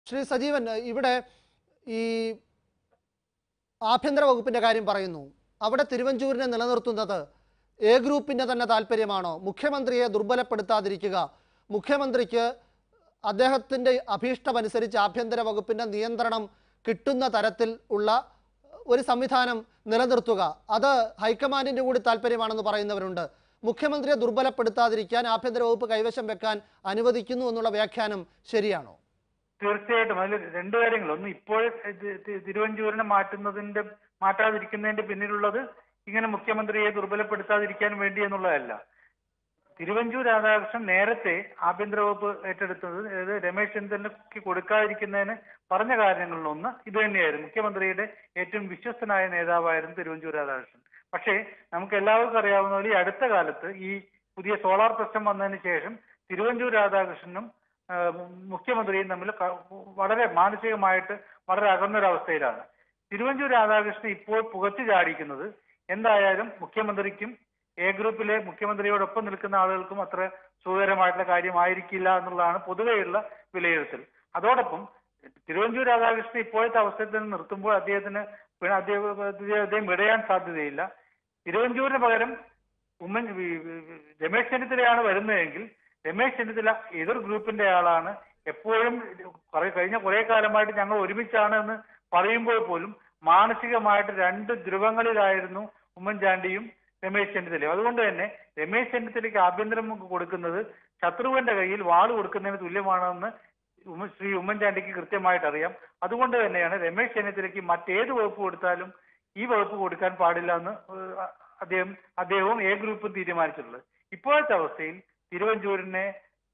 ശ്രീ സജീവൻ ഇവിടെ ഈ ആഭ്യന്തര വകുപ്പിന്റെ കാര്യം പറയുന്നു അവിടെ തിരുവഞ്ചൂരിനെ നിലനിർത്തുന്നത് എ ഗ്രൂപ്പിന്റെ തന്നെ താല്പര്യമാണോ മുഖ്യമന്ത്രിയെ ദുർബലപ്പെടുത്താതിരിക്കുക മുഖ്യമന്ത്രിക്ക് അദ്ദേഹത്തിന്റെ അഭീഷ്ടമനുസരിച്ച് ആഭ്യന്തര വകുപ്പിന്റെ നിയന്ത്രണം കിട്ടുന്ന തരത്തിൽ ഉള്ള ഒരു സംവിധാനം നിലനിർത്തുക അത് ഹൈക്കമാൻഡിന്റെ കൂടി താല്പര്യമാണെന്ന് പറയുന്നവരുണ്ട് മുഖ്യമന്ത്രിയെ ദുർബലപ്പെടുത്താതിരിക്കാൻ ആഭ്യന്തര വകുപ്പ് കൈവശം വെക്കാൻ അനുവദിക്കുന്നു എന്നുള്ള വ്യാഖ്യാനം ശരിയാണോ തീർച്ചയായിട്ടും അതിൽ രണ്ട് കാര്യങ്ങൾ ഒന്ന് ഇപ്പോൾ തിരുവഞ്ചൂരിനെ മാറ്റുന്നതിന്റെ മാറ്റാതിരിക്കുന്നതിന്റെ പിന്നിലുള്ളത് ഇങ്ങനെ മുഖ്യമന്ത്രിയെ ദുർബലപ്പെടുത്താതിരിക്കാൻ വേണ്ടി എന്നുള്ളതല്ല തിരുവഞ്ചൂർ രാധാകൃഷ്ണൻ നേരത്തെ ആഭ്യന്തര വകുപ്പ് ഏറ്റെടുത്തത് അതായത് രമേശ് ചെന്നിത്തലയ്ക്ക് കൊടുക്കാതിരിക്കുന്നതിന് പറഞ്ഞ കാര്യങ്ങളിലൊന്ന് ഇത് തന്നെയായിരുന്നു മുഖ്യമന്ത്രിയുടെ ഏറ്റവും വിശ്വസ്തനായ നേതാവായിരുന്നു തിരുവഞ്ചൂർ രാധാകൃഷ്ണൻ പക്ഷേ നമുക്ക് എല്ലാവർക്കും അറിയാവുന്ന പോലെ ഈ അടുത്ത കാലത്ത് ഈ പുതിയ സോളാർ പ്രശ്നം വന്നതിന് ശേഷം തിരുവഞ്ചൂർ രാധാകൃഷ്ണനും ആ, മുഖ്യമന്ത്രിയും തമ്മിൽ ക- വളരെ മാനസികമായിട്ട് വളരെ അകന്നൊരവസ്ഥയിലാണ് തിരുവഞ്ചൂർ രാധാകൃഷ്ണൻ ഇപ്പോൾ പുകച്ചു ചാടിക്കുന്നത് എന്തായാലും മുഖ്യമന്ത്രിക്കും എ ഗ്രൂപ്പിലെ മുഖ്യമന്ത്രിയോടൊപ്പം നിൽക്കുന്ന ആളുകൾക്കും അത്ര സുഖകരമായിട്ടുള്ള കാര്യമായിരിക്കില്ല എന്നുള്ളതാണ് പൊതുവെയുള്ള വിലയിരുത്തൽ അതോടൊപ്പം തിരുവഞ്ചൂർ രാധാകൃഷ്ണൻ ഇപ്പോഴത്തെ അവസ്ഥയിൽ നിന്ന് നിർത്തുമ്പോൾ അദ്ദേഹത്തിന് പിന്നെ അദ്ദേഹം അദ്ദേഹം വിടയാൻ സാധ്യതയില്ല തിരുവഞ്ചൂരിന് പകരം ഉമ്മൻ വി- വി- വി- രമേശ് ചെന്നിത്തലയാണ് വരുന്നതെങ്കിൽ രമേശ് ചെന്നിത്തല എതിർ ഗ്രൂപ്പിന്റെ ആളാണ് എപ്പോഴും കുറെ കഴിഞ്ഞ കുറെ കാലമായിട്ട് ഞങ്ങൾ ഒരുമിച്ചാണ് എന്ന് പറയുമ്പോൾ പോലും മാനസികമായിട്ട് രണ്ട് ധ്രുവങ്ങളിലായിരുന്നു ഉമ്മൻചാണ്ടിയും രമേശ് ചെന്നിത്തലയും അതുകൊണ്ട് തന്നെ രമേശ് ചെന്നിത്തലയ്ക്ക് ആഭ്യന്തരം കൊടുക്കുന്നത് ശത്രുവിന്റെ കയ്യിൽ വാള് കൊടുക്കുന്നതിന് തുല്യമാണെന്ന് ഉമ്മ ശ്രീ ഉമ്മൻചാണ്ടിക്ക് കൃത്യമായിട്ട് അറിയാം അതുകൊണ്ട് തന്നെയാണ് രമേശ് ചെന്നിത്തലയ്ക്ക് മറ്റേത് വകുപ്പ് കൊടുത്താലും ഈ വകുപ്പ് കൊടുക്കാൻ പാടില്ല എന്ന് ഏഹ്, അദ്ദേഹം അദ്ദേഹവും എ ഗ്രൂപ്പും തീരുമാനിച്ചിട്ടുള്ളത് ഇപ്പോഴത്തെ അവസ്ഥയിൽ തിരുവഞ്ചൂരിനെ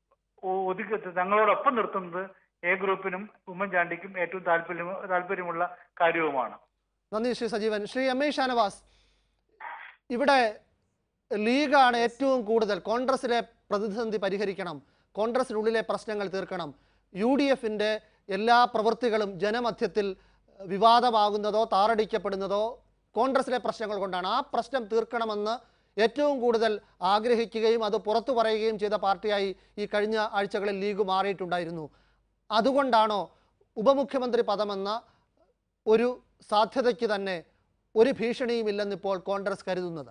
ഒ- ഒതുക്കി തങ്ങളോടൊപ്പം നിർത്തുന്നത് എ ഗ്രൂപ്പിനും ഉമ്മൻചാണ്ടിക്കും ഏറ്റവും താല്പര്യം താല്പര്യമുള്ള കാര്യവുമാണ് നന്ദി ശ്രീ സജീവൻ ശ്രീ എം ഐ ഷാനവാസ് ഇവിടെ ലീഗാണ് ഏറ്റവും കൂടുതൽ കോൺഗ്രസിലെ പ്രതിസന്ധി പരിഹരിക്കണം കോൺഗ്രസിനുള്ളിലെ പ്രശ്നങ്ങൾ തീർക്കണം യു ഡി എഫിൻ്റെ എല്ലാ പ്രവൃത്തികളും ജനമധ്യത്തിൽ വിവാദമാകുന്നതോ താറടിക്കപ്പെടുന്നതോ കോൺഗ്രസിലെ പ്രശ്നങ്ങൾ കൊണ്ടാണ് ആ പ്രശ്നം തീർക്കണമെന്ന് ഏറ്റവും കൂടുതൽ ആഗ്രഹിക്കുകയും അത് പുറത്തു പറയുകയും ചെയ്ത പാർട്ടിയായി ഈ കഴിഞ്ഞ ആഴ്ചകളിൽ ലീഗ് മാറിയിട്ടുണ്ടായിരുന്നു അതുകൊണ്ടാണോ ഉപമുഖ്യമന്ത്രി പദമെന്ന ഒരു സാധ്യതയ്ക്ക് തന്നെ ഒരു ഭീഷണിയുമില്ലെന്ന് ഇപ്പോൾ കോൺഗ്രസ് കരുതുന്നത്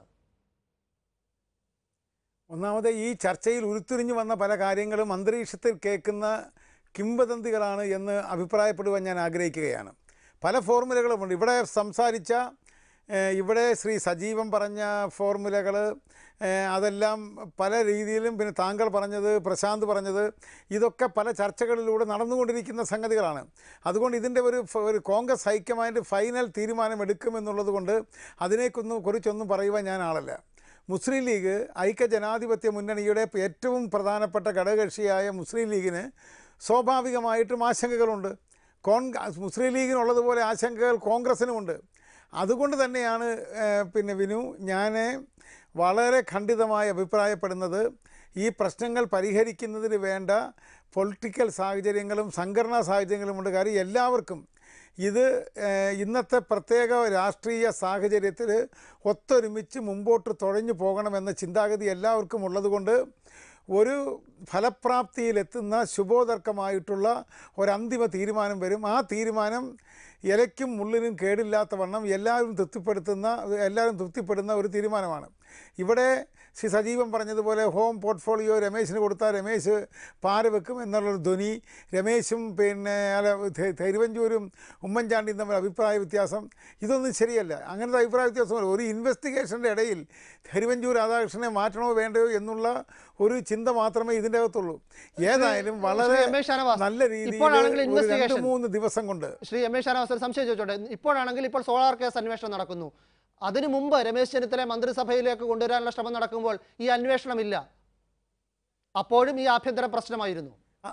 ഒന്നാമത് ഈ ചർച്ചയിൽ ഉരുത്തിരിഞ്ഞു വന്ന പല കാര്യങ്ങളും അന്തരീക്ഷത്തിൽ കേൾക്കുന്ന കിംവദന്തികളാണ് എന്ന് അഭിപ്രായപ്പെടുവാൻ ഞാൻ ആഗ്രഹിക്കുകയാണ് പല ഫോർമുലകളുമുണ്ട് ഇവിടെ സംസാരിച്ച ഏഹ്, ഇവിടെ ശ്രീ സജീവൻ പറഞ്ഞ ഫോർമുലകൾ അതെല്ലാം പല രീതിയിലും പിന്നെ താങ്കൾ പറഞ്ഞത് പ്രശാന്ത് പറഞ്ഞത് ഇതൊക്കെ പല ചർച്ചകളിലൂടെ നടന്നുകൊണ്ടിരിക്കുന്ന സംഗതികളാണ് അതുകൊണ്ട് ഇതിൻ്റെ ഒരു ഫ- ഒരു കോൺഗ്രസ് ഹൈക്കമാൻഡ് ഫൈനൽ തീരുമാനം എടുക്കുമെന്നുള്ളത് കൊണ്ട് അതിനെക്കൊന്നും കുറിച്ചൊന്നും പറയുവാൻ ഞാൻ ആളല്ല മുസ്ലിം ലീഗ് ഐക്യജനാധിപത്യ മുന്നണിയുടെ ഏറ്റവും പ്രധാനപ്പെട്ട ഘടകകക്ഷിയായ മുസ്ലിം ലീഗിന് സ്വാഭാവികമായിട്ടും ആശങ്കകളുണ്ട് കോൺഗ്രസ് മുസ്ലിം ലീഗിനുള്ളതുപോലെ ആശങ്കകൾ കോൺഗ്രസിനുമുണ്ട് അതുകൊണ്ട് തന്നെയാണ് ഏഹ്, പിന്നെ വിനു ഞാൻ വളരെ ഖണ്ഡിതമായി അഭിപ്രായപ്പെടുന്നത് ഈ പ്രശ്നങ്ങൾ പരിഹരിക്കുന്നതിന് വേണ്ട പൊളിറ്റിക്കൽ സാഹചര്യങ്ങളും സംഘടനാ സാഹചര്യങ്ങളുമുണ്ട് കാര്യം എല്ലാവർക്കും ഇത് ഏഹ്, ഇന്നത്തെ പ്രത്യേക രാഷ്ട്രീയ സാഹചര്യത്തിൽ ഒത്തൊരുമിച്ച് മുമ്പോട്ട് തുഴഞ്ഞു പോകണമെന്ന ചിന്താഗതി എല്ലാവർക്കും ഉള്ളതുകൊണ്ട് ഒരു ഫലപ്രാപ്തിയിലെത്തുന്ന ശുഭോദർക്കമായിട്ടുള്ള ഒരന്തിമ തീരുമാനം വരും ആ തീരുമാനം ഇലയ്ക്കും മുള്ളിനും കേടില്ലാത്ത വണ്ണം എല്ലാവരും തൃപ്തിപ്പെടുത്തുന്ന എല്ലാവരും തൃപ്തിപ്പെടുന്ന ഒരു തീരുമാനമാണ് ഇവിടെ ശ്രീ സജീവൻ പറഞ്ഞതുപോലെ ഹോം പോർട്ട്ഫോളിയോ രമേശിന് കൊടുത്താൽ രമേശ് പാര വെക്കും എന്നുള്ളൊരു ധ്വനി രമേശും പിന്നെ അല്ല തെ- തിരുവഞ്ചൂരും ഉമ്മൻചാണ്ടിയും തമ്മിൽ അഭിപ്രായ വ്യത്യാസം ഇതൊന്നും ശരിയല്ല അങ്ങനത്തെ അഭിപ്രായ വ്യത്യാസമല്ല ഒരു ഇൻവെസ്റ്റിഗേഷൻ്റെ ഇടയിൽ തിരുവഞ്ചൂർ രാധാകൃഷ്ണനെ മാറ്റണോ വേണ്ടയോ എന്നുള്ള ഒരു ചിന്ത മാത്രമേ ഇതിൻ്റെ അകത്തുള്ളൂ ഏതായാലും വളരെ ശ്രീ എം എ ഷാനവാസ്, നല്ല രീതിയിൽ ഇപ്പോഴാണെങ്കിൽ ഒരു രണ്ട് investigation. മൂന്ന് ദിവസം കൊണ്ട് ശ്രീ എം എ ഷാനവാസ് ഒരു സംശയം ചോദിച്ചോട്ടെ ഇപ്പോഴാണെങ്കിൽ ഇപ്പോൾ സോളാർ കേസ് അന്വേഷണം നടക്കുന്നു അതിനു മുമ്പ് രമേശ് ചെന്നിത്തലയെ മന്ത്രിസഭയിലേക്ക് കൊണ്ടുവരാനുള്ള ശ്രമം നടക്കുമ്പോൾ ഈ അന്വേഷണമില്ല അപ്പോഴും ഈ ആഭ്യന്തര പ്രശ്നമായിരുന്നു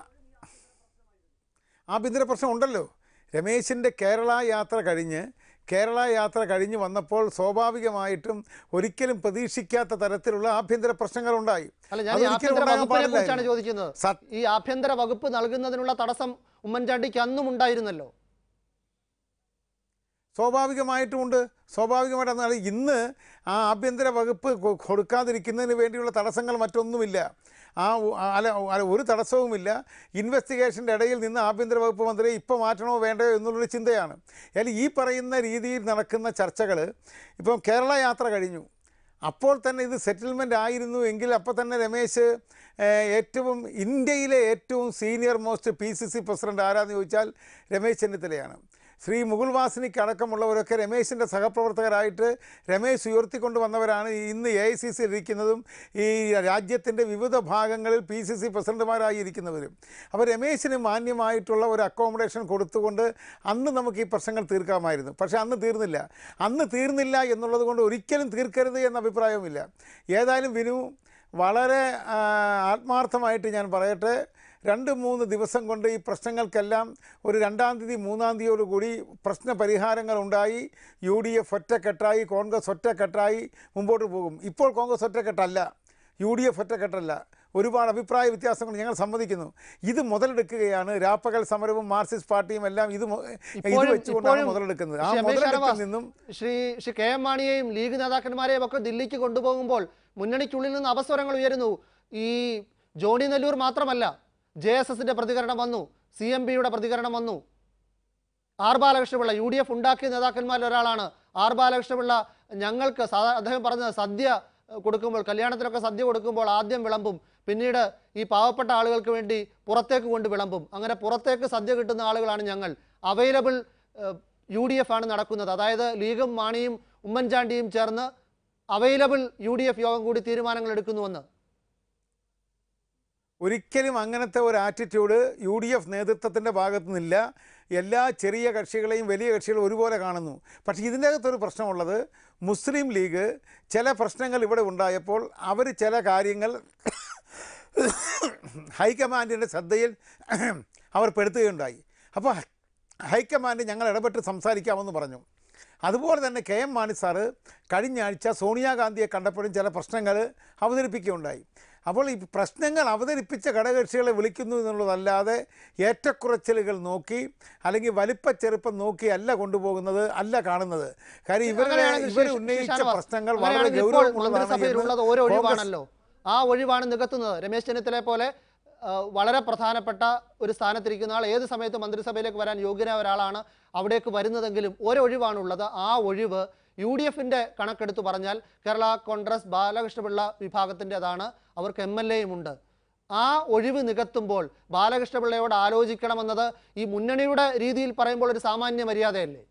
ആഭ്യന്തര പ്രശ്നം ഉണ്ടല്ലോ രമേശിൻ്റെ കേരള യാത്ര കഴിഞ്ഞ് കേരള യാത്ര കഴിഞ്ഞ് വന്നപ്പോൾ സ്വാഭാവികമായിട്ടും ഒരിക്കലും പ്രതീക്ഷിക്കാത്ത തരത്തിലുള്ള ആഭ്യന്തര പ്രശ്നങ്ങളുണ്ടായി അല്ല ഞാൻ ഈ അതൊരിക്കലും ആഭ്യന്തര ഉണ്ടാകാൻ വകുപ്പിനെ കുറിച്ചാണ് പാടില്ലായിരുന്നു. ചോദിക്കുന്നത് സത്- ഈ ആഭ്യന്തര വകുപ്പ് നൽകുന്നതിനുള്ള തടസ്സം ഉമ്മൻചാണ്ടിക്ക് അന്നും ഉണ്ടായിരുന്നല്ലോ സ്വാഭാവികമായിട്ടുമുണ്ട് സ്വാഭാവികമായിട്ട് അത് ഇന്ന് ആ ആഭ്യന്തര വകുപ്പ് കൊ- കൊടുക്കാതിരിക്കുന്നതിന് വേണ്ടിയുള്ള തടസ്സങ്ങൾ മറ്റൊന്നുമില്ല ആ ഉ- അല്ല അല്ല ഒരു തടസ്സവുമില്ല ഇൻവെസ്റ്റിഗേഷൻ്റെ ഇടയിൽ നിന്ന് ആഭ്യന്തര വകുപ്പ് മന്ത്രിയെ ഇപ്പോൾ മാറ്റണോ വേണ്ടയോ എന്നുള്ളൊരു ചിന്തയാണ് അതിൽ ഈ പറയുന്ന രീതിയിൽ നടക്കുന്ന ചർച്ചകൾ ഇപ്പം കേരള യാത്ര കഴിഞ്ഞു അപ്പോൾ തന്നെ ഇത് സെറ്റിൽമെൻ്റ് ആയിരുന്നു എങ്കിൽ അപ്പോൾ തന്നെ രമേശ് ഏഹ്, ഏറ്റവും ഇന്ത്യയിലെ ഏറ്റവും senior most P C C president ആരാന്ന് ചോദിച്ചാൽ രമേശ് ചെന്നിത്തലയാണ് ശ്രീ മുകുൾ വാസനിക്ക് അടക്കമുള്ളവരൊക്കെ രമേശിൻ്റെ സഹപ്രവർത്തകരായിട്ട് രമേശ് ഉയർത്തിക്കൊണ്ട് വന്നവരാണ് ഇന്ന് എ ഐ സി സിയിൽ ഇരിക്കുന്നതും ഈ രാജ്യത്തിൻ്റെ വിവിധ ഭാഗങ്ങളിൽ പി സി സി പ്രസിഡന്റുമാരായി ഇരിക്കുന്നവരും അപ്പോൾ രമേശിന് മാന്യമായിട്ടുള്ള ഒരു അക്കോമഡേഷൻ കൊടുത്തുകൊണ്ട് അന്ന് നമുക്ക് ഈ പ്രശ്നങ്ങൾ തീർക്കാമായിരുന്നു പക്ഷേ അന്ന് തീർന്നില്ല അന്ന് തീർന്നില്ല എന്നുള്ളത് കൊണ്ട് ഒരിക്കലും തീർക്കരുത് എന്ന അഭിപ്രായവുമില്ല ഏതായാലും വിനു വളരെ ആ, ആത്മാർത്ഥമായിട്ട് ഞാൻ പറയട്ടെ രണ്ട് മൂന്ന് ദിവസം കൊണ്ട് ഈ പ്രശ്നങ്ങൾക്കെല്ലാം ഒരു രണ്ടാം തീയതി മൂന്നാം തീയതിയോടുകൂടി പ്രശ്ന പരിഹാരങ്ങൾ ഉണ്ടായി യു ഡി എഫ് ഒറ്റക്കെട്ടായി കോൺഗ്രസ് ഒറ്റക്കെട്ടായി മുമ്പോട്ട് പോകും ഇപ്പോൾ കോൺഗ്രസ് ഒറ്റക്കെട്ടല്ല യു ഡി എഫ് ഒറ്റക്കെട്ടല്ല ഒരുപാട് അഭിപ്രായ വ്യത്യാസങ്ങൾ ഞങ്ങൾ സമ്മതിക്കുന്നു ഇത് മുതലെടുക്കുകയാണ് രാപ്പകൽ സമരവും മാർക്സിസ്റ്റ് പാർട്ടിയും എല്ലാം ഇത് മു- ഇത് ഇപ്പോഴും- വെച്ചുകൊണ്ടാണ് ഇപ്പോഴും മുതലെടുക്കുന്നത് ആ ശ്രീ രമേശ് മുതലെടുപ്പിൽ ഷാനവാസ്, നിന്നും ശ്രീ ശ്രീ കെ എം മാണിയെയും ലീഗ് നേതാക്കന്മാരെയും ഒക്കെ ദില്ലിക്ക് കൊണ്ടുപോകുമ്പോൾ മുന്നണിക്കുള്ളിൽ നിന്ന് അപസ്വരങ്ങൾ ഉയരുന്നു ഈ ജോണി നെല്ലൂർ മാത്രമല്ല ജെ എസ് എസിന്റെ പ്രതികരണം വന്നു സി എം പിയുടെ പ്രതികരണം വന്നു R Balakrishnapillai U D F ഉണ്ടാക്കിയ നേതാക്കന്മാരിൽ ഒരാളാണ് ആർ ബാലകൃഷ്ണപിള്ള ഞങ്ങൾക്ക് സാധാ- അദ്ദേഹം പറഞ്ഞത് സദ്യ ഏഹ്, കൊടുക്കുമ്പോൾ കല്യാണത്തിനൊക്കെ സദ്യ കൊടുക്കുമ്പോൾ ആദ്യം വിളമ്പും പിന്നീട് ഈ പാവപ്പെട്ട ആളുകൾക്ക് വേണ്ടി പുറത്തേക്ക് കൊണ്ട് വിളമ്പും അങ്ങനെ പുറത്തേക്ക് സദ്യ കിട്ടുന്ന ആളുകളാണ് ഞങ്ങൾ അവൈലബിൾ യു ഡി എഫ് ആണ് നടക്കുന്നത് അതായത് ലീഗും മാണിയും ഉമ്മൻചാണ്ടിയും ചേർന്ന് അവൈലബിൾ യു ഡി എഫ് യോഗം കൂടി തീരുമാനങ്ങൾ എടുക്കുന്നുവെന്ന് ഒരിക്കലും അങ്ങനത്തെ ഒരു ആറ്റിറ്റ്യൂഡ് യു ഡി എഫ് നേതൃത്വത്തിൻ്റെ ഭാഗത്തു നിന്നില്ല എല്ലാ ചെറിയ കക്ഷികളെയും വലിയ കക്ഷികളും ഒരുപോലെ കാണുന്നു പക്ഷേ ഇതിൻ്റെ അകത്തൊരു പ്രശ്നമുള്ളത് മുസ്ലിം ലീഗ് ചില പ്രശ്നങ്ങൾ ഇവിടെ ഉണ്ടായപ്പോൾ അവർ ചില കാര്യങ്ങൾ ഹൈക്കമാൻഡിൻ്റെ ശ്രദ്ധയിൽ അവർ പെടുത്തുകയുണ്ടായി അപ്പോൾ ഹൈക്കമാൻഡ് ഞങ്ങൾ ഇടപെട്ട് സംസാരിക്കാമെന്ന് പറഞ്ഞു അതുപോലെ തന്നെ കെ എം മാണി സാറ് കഴിഞ്ഞ ആഴ്ച സോണിയാഗാന്ധിയെ കണ്ടപ്പോഴും ചില പ്രശ്നങ്ങൾ അവതരിപ്പിക്കുകയുണ്ടായി അപ്പോൾ ഈ പ്രശ്നങ്ങൾ അവതരിപ്പിച്ച ഘടകകക്ഷികളെ വിളിക്കുന്നു എന്നുള്ളതല്ലാതെ ഏറ്റക്കുറച്ചിലുകൾ നോക്കി അല്ലെങ്കിൽ വലിപ്പച്ചെറുപ്പം നോക്കി അല്ല കൊണ്ടുപോകുന്നത് അല്ല കാണുന്നത് കാര്യം ഇവരുടെ അങ്ങനെയാണെങ്കിൽ ഇവർ ശ്രീ- ശ്രീ ഉന്നയിച്ച ഷാനവാസ്, പ്രശ്നങ്ങൾ വളരെ അങ്ങനെയാണെങ്കിൽ ഇപ്പോൾ ഗൗരവമുള്ളതാണ് മന്ത്രിസഭയിലുള്ളത് എന്ന് ഓരോ കോൺഗ്രസ് ഒഴിവാണല്ലോ ആ ഒഴിവാണ് നികത്തുന്നത് രമേശ് ചെന്നിത്തലയെ പോലെ ആ, വളരെ പ്രധാനപ്പെട്ട ഒരു സ്ഥാനത്തിരിക്കുന്ന ആൾ ഏത് സമയത്ത് മന്ത്രിസഭയിലേക്ക് വരാൻ യോഗ്യനായ ഒരാളാണ് അവിടേക്ക് വരുന്നതെങ്കിലും ഒരൊഴിവാണുള്ളത് ആ ഒഴിവ് യു ഡി എഫിന്റെ കണക്കെടുത്ത് പറഞ്ഞാൽ കേരള കോൺഗ്രസ് ബാലകൃഷ്ണപിള്ള വിഭാഗത്തിൻ്റെതാണ് അവർക്ക് എം എൽ എയും ഉണ്ട് ആ ഒഴിവ് നികത്തുമ്പോൾ ബാലകൃഷ്ണപിള്ളയോട് ആലോചിക്കണമെന്നത് ഈ മുന്നണിയുടെ രീതിയിൽ പറയുമ്പോൾ ഒരു സാമാന്യ മര്യാദയല്ലേ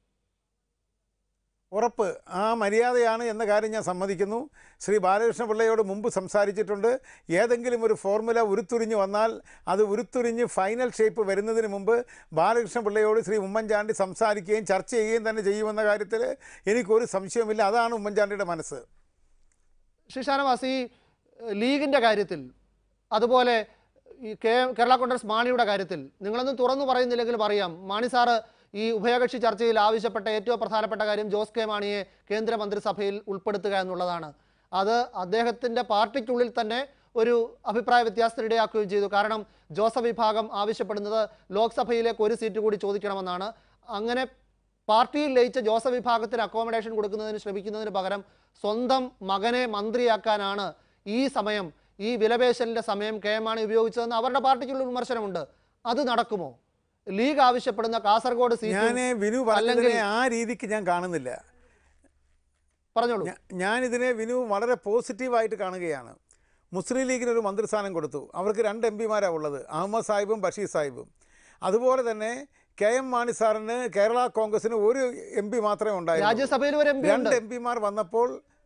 ഉറപ്പ് ആ മര്യാദയാണ് എന്ന കാര്യം ഞാൻ സമ്മതിക്കുന്നു ശ്രീ ബാലകൃഷ്ണ പിള്ളയോട് മുമ്പ് സംസാരിച്ചിട്ടുണ്ട് ഏതെങ്കിലും ഒരു ഫോർമുല ഉരുത്തുരിഞ്ഞ് വന്നാൽ അത് ഉരുത്തുരിഞ്ഞ് ഫൈനൽ ഷേപ്പ് വരുന്നതിന് മുമ്പ് ബാലകൃഷ്ണ പിള്ളയോട് ശ്രീ ഉമ്മൻചാണ്ടി സംസാരിക്കുകയും ചർച്ച ചെയ്യുകയും തന്നെ ചെയ്യുമെന്ന കാര്യത്തിൽ എനിക്കൊരു സംശയവുമില്ല അതാണ് ഉമ്മൻചാണ്ടിയുടെ മനസ്സ് ശ്രീ ഷാനവാസ് ഈ ഏഹ്, ലീഗിന്റെ കാര്യത്തിൽ അതുപോലെ ഈ കേ കേരള കോൺഗ്രസ് മാണിയുടെ കാര്യത്തിൽ നിങ്ങളൊന്നും തുറന്നു പറയുന്നില്ലെങ്കിലും അറിയാം മാണി സാറ് ഈ ഉഭയകക്ഷി ചർച്ചയിൽ ആവശ്യപ്പെട്ട ഏറ്റവും പ്രധാനപ്പെട്ട കാര്യം ജോസ് കെ മാണിയെ കേന്ദ്രമന്ത്രിസഭയിൽ ഉൾപ്പെടുത്തുക എന്നുള്ളതാണ് അത് അദ്ദേഹത്തിൻ്റെ പാർട്ടിക്കുള്ളിൽ തന്നെ ഒരു അഭിപ്രായ വ്യത്യാസത്തിന് ഇടയാക്കുകയും ചെയ്തു കാരണം ജോസഫ് വിഭാഗം ആവശ്യപ്പെടുന്നത് ലോക്സഭയിലേക്ക് ഒരു സീറ്റ് കൂടി ചോദിക്കണമെന്നാണ് അങ്ങനെ പാർട്ടിയിൽ ലയിച്ച ജോസഫ് വിഭാഗത്തിന് അക്കോമഡേഷൻ കൊടുക്കുന്നതിന് ശ്രമിക്കുന്നതിന് പകരം സ്വന്തം മകനെ മന്ത്രിയാക്കാനാണ് ഈ സമയം ഈ വിലപേശലിന്റെ സമയം കെ എം മാണി ഉപയോഗിച്ചതെന്ന് അവരുടെ പാർട്ടിക്കുള്ള വിമർശനമുണ്ട് അത് നടക്കുമോ ലീഗ് ആവശ്യപ്പെടുന്ന കാസർഗോഡ് ഞാൻ സീറ്റ് വിനു അല്ലെങ്കിൽ പറഞ്ഞതിനെ ആ രീതിക്ക് ഞാൻ കാണുന്നില്ല പറഞ്ഞോളൂ ഞാ- ഞാനിതിനെ വിനു വളരെ പോസിറ്റീവായിട്ട് കാണുകയാണ് മുസ്ലിം ലീഗിന് ഒരു മന്ത്രിസ്ഥാനം കൊടുത്തു അവർക്ക് രണ്ട് എം പിമാരാണ് ഉള്ളത് അഹമ്മദ് സാഹിബും ബഷീർ സാഹിബും അതുപോലെ തന്നെ കെ എം മാണി സാറിന് കേരള കോൺഗ്രസിന് ഒരു എം പി മാത്രമേ ഉണ്ടായിരുന്നു രാജ്യസഭയിൽ ഒരു എം പി ഉണ്ട് രണ്ട് എം പിമാർ വന്നപ്പോൾ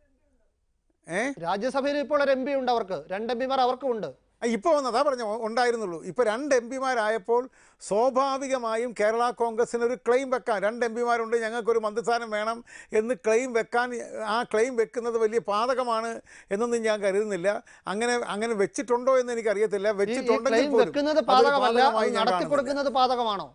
ഏ രാജ്യസഭയിൽ ഇപ്പോൾ ഒരു എം പി ഉണ്ട് അവർക്ക് രണ്ട് എം പിമാർ അവർക്കും ഉണ്ട് ഇപ്പോൾ വന്നതാ പറഞ്ഞ ഉണ്ടായിരുന്നുള്ളൂ ഇപ്പോൾ രണ്ട് എം പിമാരായപ്പോൾ സ്വാഭാവികമായും കേരള കോൺഗ്രസിന് ഒരു ക്ലെയിം വെക്കാൻ രണ്ട് എം പിമാരുണ്ട് ഞങ്ങൾക്കൊരു മന്ത്രിസ്ഥാനം വേണം എന്ന് ക്ലെയിം വെക്കാൻ ആ ക്ലെയിം വെക്കുന്നത് വലിയ പാതകമാണ് എന്നൊന്നും ഞാൻ കരുതുന്നില്ല അങ്ങനെ അങ്ങനെ വെച്ചിട്ടുണ്ടോ എന്ന് എനിക്കറിയത്തില്ല ഈ- ഈ വെച്ചിട്ടുണ്ടെങ്കിൽ ക്ലെയിം പോലും വെക്കുന്നത് അതൊരു പാതകമല്ല പാതകമായി അത് ഞാൻ നടത്തി കാണുന്നില്ല. കൊടുക്കുന്നത് പാതകമാണോ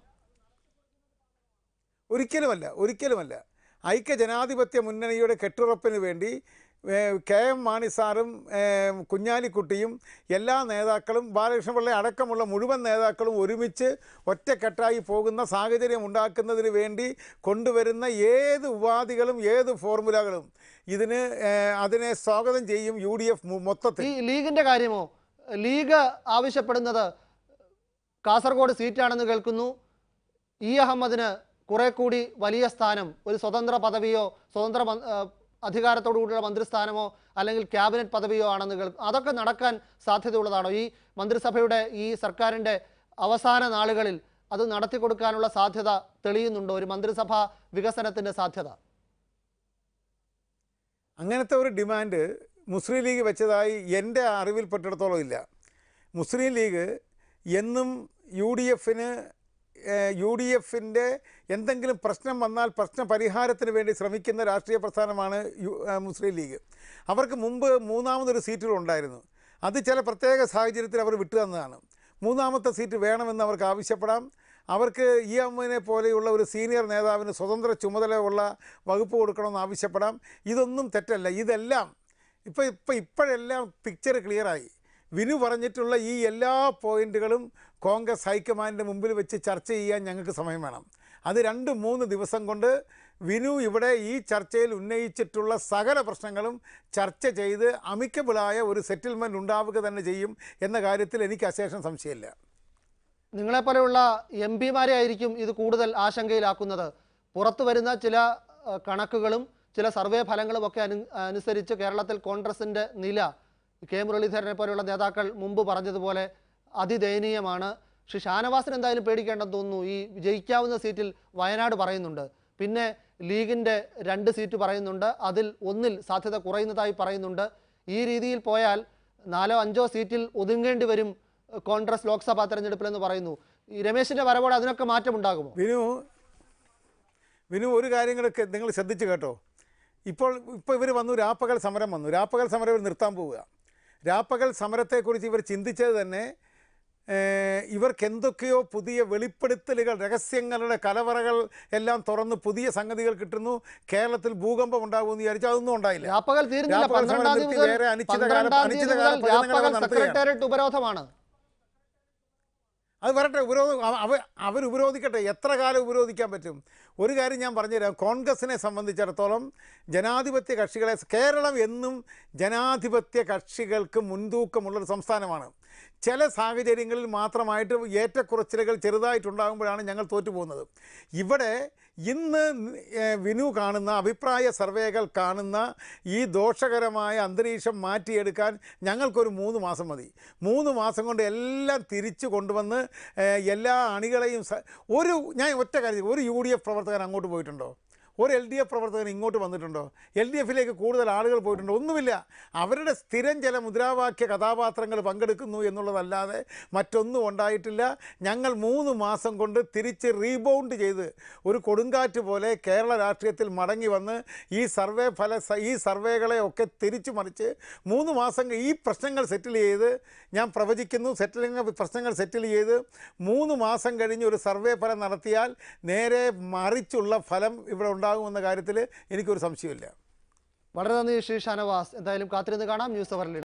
ഒരിക്കലുമല്ല ഒരിക്കലുമല്ല ഐക്യ ജനാധിപത്യ മുന്നണിയുടെ കെട്ടുറപ്പിന് വേണ്ടി ഏ, കെ എം മാണി സാറും ഏ, കുഞ്ഞാലിക്കുട്ടിയും എല്ലാ നേതാക്കളും ബാലകൃഷ്ണപിള്ള അടക്കമുള്ള മുഴുവൻ നേതാക്കളും ഒരുമിച്ച് ഒറ്റക്കെട്ടായി പോകുന്ന സാഹചര്യം ഉണ്ടാക്കുന്നതിന് വേണ്ടി കൊണ്ടുവരുന്ന ഏത് ഉപാധികളും ഏത് ഫോർമുലകളും ഇതിന് ഏ, അതിനെ സ്വാഗതം ചെയ്യും യു ഡി എഫ് മൊത്തത്തിൽ ഈ ലീഗിന്റെ കാര്യമോ ലീഗ് ആവശ്യപ്പെടുന്നത് കാസർഗോഡ് സീറ്റാണെന്ന് കേൾക്കുന്നു ഇ അഹമ്മദിന് കുറെ കൂടി വലിയ സ്ഥാനം ഒരു സ്വതന്ത്ര പദവിയോ സ്വതന്ത്ര മ- ആ, അധികാരത്തോടുകൂടിയുള്ള മന്ത്രിസ്ഥാനമോ അല്ലെങ്കിൽ ക്യാബിനറ്റ് പദവിയോ ആണെന്ന് കേൾക്കും അതൊക്കെ നടക്കാൻ സാധ്യതയുള്ളതാണോ ഈ മന്ത്രിസഭയുടെ ഈ സർക്കാരിൻ്റെ അവസാന നാളുകളിൽ അത് നടത്തി കൊടുക്കാനുള്ള സാധ്യത തെളിയുന്നുണ്ടോ ഒരു മന്ത്രിസഭ വികസനത്തിൻ്റെ സാധ്യത അങ്ങനത്തെ ഒരു ഡിമാൻഡ് മുസ്ലിം ലീഗ് വെച്ചതായി എൻ്റെ അറിവിൽപ്പെട്ടിടത്തോളം ഇല്ല മുസ്ലിം ലീഗ് എന്നും യു ഡി എഫിന് യു ഡി എഫിൻ്റെ എന്തെങ്കിലും പ്രശ്നം വന്നാൽ പ്രശ്ന പരിഹാരത്തിന് വേണ്ടി ശ്രമിക്കുന്ന രാഷ്ട്രീയ പ്രസ്ഥാനമാണ് യു ഏ, മുസ്ലിം ലീഗ് അവർക്ക് മുമ്പ് മൂന്നാമതൊരു സീറ്റുകളുണ്ടായിരുന്നു അത് ചില പ്രത്യേക സാഹചര്യത്തിൽ അവർ വിട്ടു തന്നതാണ് മൂന്നാമത്തെ സീറ്റ് വേണമെന്ന് അവർക്ക് ആവശ്യപ്പെടാം അവർക്ക് ഇ എമ്മിനെ പോലെയുള്ള ഒരു സീനിയർ നേതാവിന് സ്വതന്ത്ര ചുമതലയുള്ള വകുപ്പ് കൊടുക്കണമെന്ന് ആവശ്യപ്പെടാം ഇതൊന്നും തെറ്റല്ല ഇതെല്ലാം ഇപ്പോൾ ഇപ്പോൾ ഇപ്പോഴെല്ലാം പിക്ചർ ക്ലിയറായി വിനു പറഞ്ഞിട്ടുള്ള ഈ എല്ലാ പോയിന്റുകളും കോൺഗ്രസ് ഹൈക്കമാൻഡിൻ്റെ മുമ്പിൽ വെച്ച് ചർച്ച ചെയ്യാൻ ഞങ്ങൾക്ക് സമയം വേണം അത് രണ്ട് മൂന്ന് ദിവസം കൊണ്ട് വിനു ഇവിടെ ഈ ചർച്ചയിൽ ഉന്നയിച്ചിട്ടുള്ള സകല പ്രശ്നങ്ങളും ചർച്ച ചെയ്ത് അമിക്കബിളായ ഒരു സെറ്റിൽമെൻറ്റ് ഉണ്ടാവുക തന്നെ ചെയ്യും എന്ന കാര്യത്തിൽ എനിക്ക് അശേഷം സംശയമില്ല നിങ്ങളെപ്പോലെയുള്ള എം പിമാരെ ആയിരിക്കും ഇത് കൂടുതൽ ആശങ്കയിലാക്കുന്നത് പുറത്തു വരുന്ന ചില അഹ്, കണക്കുകളും ചില സർവേ ഫലങ്ങളും ഒക്കെ അനു അനുസരിച്ച് കേരളത്തിൽ കോൺഗ്രസിൻ്റെ നില കെ മുരളീധരനെ പോലെയുള്ള നേതാക്കൾ മുമ്പ് പറഞ്ഞതുപോലെ അതിദയനീയമാണ് ശ്രീ ഷാനവാസിന് എന്തായാലും പേടിക്കേണ്ടെന്ന് തോന്നുന്നു ഈ ജയിക്കാവുന്ന സീറ്റിൽ വയനാട് പറയുന്നുണ്ട് പിന്നെ ലീഗിൻ്റെ രണ്ട് സീറ്റ് പറയുന്നുണ്ട് അതിൽ ഒന്നിൽ സാധ്യത കുറയുന്നതായി പറയുന്നുണ്ട് ഈ രീതിയിൽ പോയാൽ നാലോ അഞ്ചോ സീറ്റിൽ ഒതുങ്ങേണ്ടി വരും ഏഹ്, കോൺഗ്രസ് ലോക്സഭാ തെരഞ്ഞെടുപ്പിലെന്ന് പറയുന്നു ഈ രമേശിന്റെ വരവോടെ അതിനൊക്കെ മാറ്റമുണ്ടാകുമോ വിനു വിനു ഒരു കാര്യം കൂടെ നിങ്ങൾ ശ്രദ്ധിച്ചു കേട്ടോ ഇപ്പോൾ ഇപ്പോൾ ഇവർ വന്നു രാപ്പകൽ സമരം വന്നു രാപ്പകൽ സമരം ഇവർ നിർത്താൻ പോവുക രാപ്പകൽ സമരത്തെക്കുറിച്ച് ഇവർ ചിന്തിച്ചത് തന്നെ ഏഹ്, ഇവർക്ക് എന്തൊക്കെയോ പുതിയ വെളിപ്പെടുത്തലുകൾ രഹസ്യങ്ങളുടെ കലവറകൾ എല്ലാം തുറന്ന് പുതിയ സംഗതികൾ കിട്ടുന്നു കേരളത്തിൽ ഭൂകമ്പം ഉണ്ടാകുമെന്ന് വിചാരിച്ചു അതൊന്നും ഉണ്ടായില്ല രാപ്പകൽ തീരുന്നില്ല രാപ്പകൽ സമരം പന്ത്രണ്ടാം തീയതി നിർത്തി മുതൽ വേറെ അനിശ്ചിതകാല- പന്ത്രണ്ടാം തീയതി അനിശ്ചിതകാല മുതൽ പ്രകടനങ്ങൾ രാപ്പകൽ നടത്തുകയാണ്. സെക്രട്ടേറിയറ്റ് ഉപരോധമാണ് അത് വരട്ടെ ഉപരോധം അവർ അവർ ഉപരോധിക്കട്ടെ എത്ര കാലം ഉപരോധിക്കാൻ പറ്റും ഒരു കാര്യം ഞാൻ പറഞ്ഞുതരാം കോൺഗ്രസിനെ സംബന്ധിച്ചിടത്തോളം ജനാധിപത്യ കക്ഷികളെ കേരളം എന്നും ജനാധിപത്യ കക്ഷികൾക്ക് മുൻതൂക്കമുള്ളൊരു സംസ്ഥാനമാണ് ചില സാഹചര്യങ്ങളിൽ മാത്രമായിട്ട് ഏറ്റക്കുറച്ചിലുകൾ ചെറുതായിട്ടുണ്ടാകുമ്പോഴാണ് ഞങ്ങൾ തോറ്റുപോകുന്നത് ഇവിടെ ഇന്ന് ഏഹ്, വിനു കാണുന്ന അഭിപ്രായ സർവേകൾ കാണുന്ന ഈ ദോഷകരമായ അന്തരീക്ഷം മാറ്റിയെടുക്കാൻ ഞങ്ങൾക്കൊരു മൂന്ന് മാസം മതി മൂന്ന് മാസം കൊണ്ട് എല്ലാം തിരിച്ചു കൊണ്ടുവന്ന് ഏഹ്, എല്ലാ അണികളെയും സ- ഒരു ഞാൻ ഒറ്റ കാര്യം ഒരു യു ഡി എഫ് പ്രവർത്തകൻ അങ്ങോട്ട് പോയിട്ടുണ്ടോ ഒരു എൽ ഡി എഫ് പ്രവർത്തകൻ ഇങ്ങോട്ട് വന്നിട്ടുണ്ടോ എൽ ഡി എഫിലേക്ക് കൂടുതൽ ആളുകൾ പോയിട്ടുണ്ടോ ഒന്നുമില്ല അവരുടെ സ്ഥിരം ചില മുദ്രാവാക്യ കഥാപാത്രങ്ങൾ പങ്കെടുക്കുന്നു എന്നുള്ളതല്ലാതെ മറ്റൊന്നും ഉണ്ടായിട്ടില്ല ഞങ്ങൾ മൂന്ന് മാസം കൊണ്ട് തിരിച്ച് റീബൗണ്ട് ചെയ്ത് ഒരു കൊടുങ്കാറ്റ് പോലെ കേരള രാഷ്ട്രീയത്തിൽ മടങ്ങി വന്ന് ഈ സർവേ ഫല സ- ഈ സർവേകളെ ഒക്കെ തിരിച്ചു മറിച്ച് മൂന്ന് മാസം ക- ഈ പ്രശ്നങ്ങൾ സെറ്റിൽ ചെയ്ത് ഞാൻ പ്രവചിക്കുന്നു സെറ്റിലിംഗ് പ്രശ്നങ്ങൾ സെറ്റിൽ ചെയ്ത് മൂന്ന് മാസം കഴിഞ്ഞ് ഒരു സർവേ ഫലം നടത്തിയാൽ നേരെ മറിച്ചുള്ള ഫലം ഇവിടെ ഉണ്ടാകുമെന്ന കാര്യത്തിൽ എനിക്കൊരു സംശയമില്ല വളരെ നന്ദി ശ്രീ ഷാനവാസ് എന്തായാലും കാത്തിരുന്ന് കാണാം ന്യൂസ് അവറിൽ